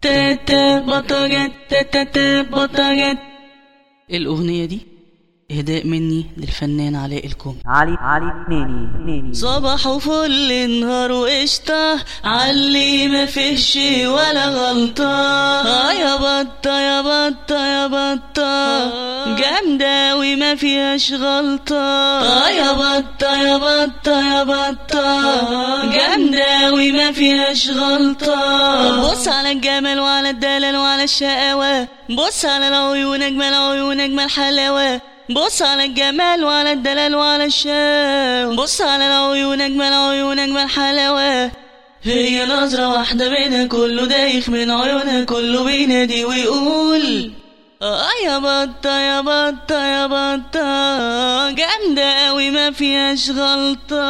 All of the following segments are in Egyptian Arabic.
تاتا بطجت تاتا بطجت الأغنية دي إهداء مني للفنان علاء الكومي علي علي نيني نيني صباح وفل نهار وقشطة علي ما فيش ولا غلطة آه يا بطة يا بطة يا بطة جامدة وما فيهاش غلطة آه يا بطة يا بطة يا بطة جامدة وما فيهاش غلطة بص على الجمال وعلى الدلال وعلى الشقاوة بص على العيون أجمل عيون أجمل حلاوة بص على الجمال وعلى الدلال وعلى الشام بص على العيون أجمل عيون أجمل حلاوة هي نظرة واحدة بينها كله دايخ من عيونها كله بينادي ويقول اه يا بطة يا بطة يا بطة جامدة أوي ما فيهاش غلطة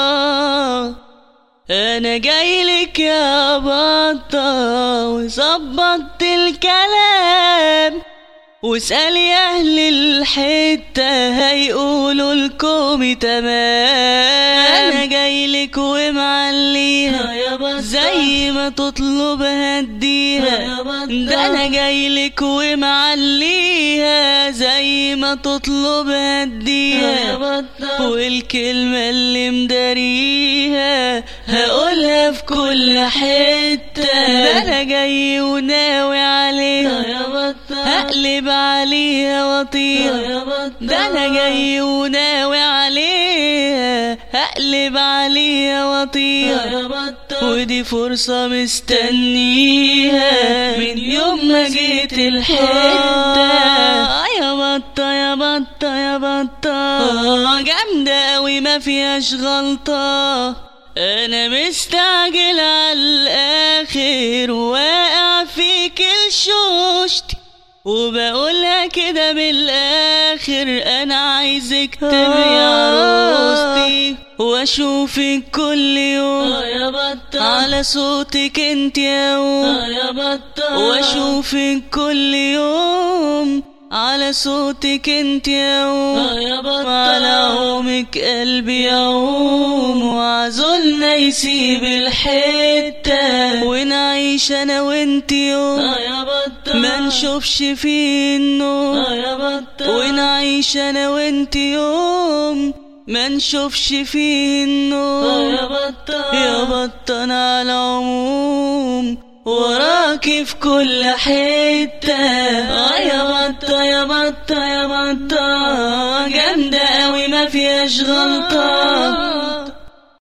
أنا جايلك يا بطة وظبطت الكلام واسأل يا أهل الحتة هيقولوا لكم تمام أنا جايلك ومعليها يا بطة زي ما تطلب هديها يا بطة ده أنا جايلك ومعليها زي ما تطلب هديها يا بطة والكلمة اللي مداريها هقولها في كل حتة ده أنا جاي وناوي عليها يا بطة هقلب عليها واطيها يا بطة ده انا جاي وناوي عليها هقلب عليها واطيها يا بطة ودي فرصة مستنيها من يوم ما جيت الحتة آه يا بطة يا بطة يا بطة جامدة أوي ما فيهاش غلطة أنا مستعجل على الآخر واقع فيك الشوشتي وبقولها كده بالاخر انا عايزك تبقي عروستي واشوفك كل يوم آه يا بطة على صوتك انت يا آه يا بطة واشوفك كل يوم على صوتك انت يوم آه يا بطة على عومك قلبي يعوم وعزولنا يسيب الحتة ونعيش انا وانت يوم آه يا بطة ما نشوفش فيه النوم آه يا بطة ونعيش انا وانت يوم ما نشوفش فيه آه النوم يا بطة يا بطن على العموم وراكي في كل حتة آه يا بطة يا بطة يا بطة جامدة أوي ما فيهاش غلطة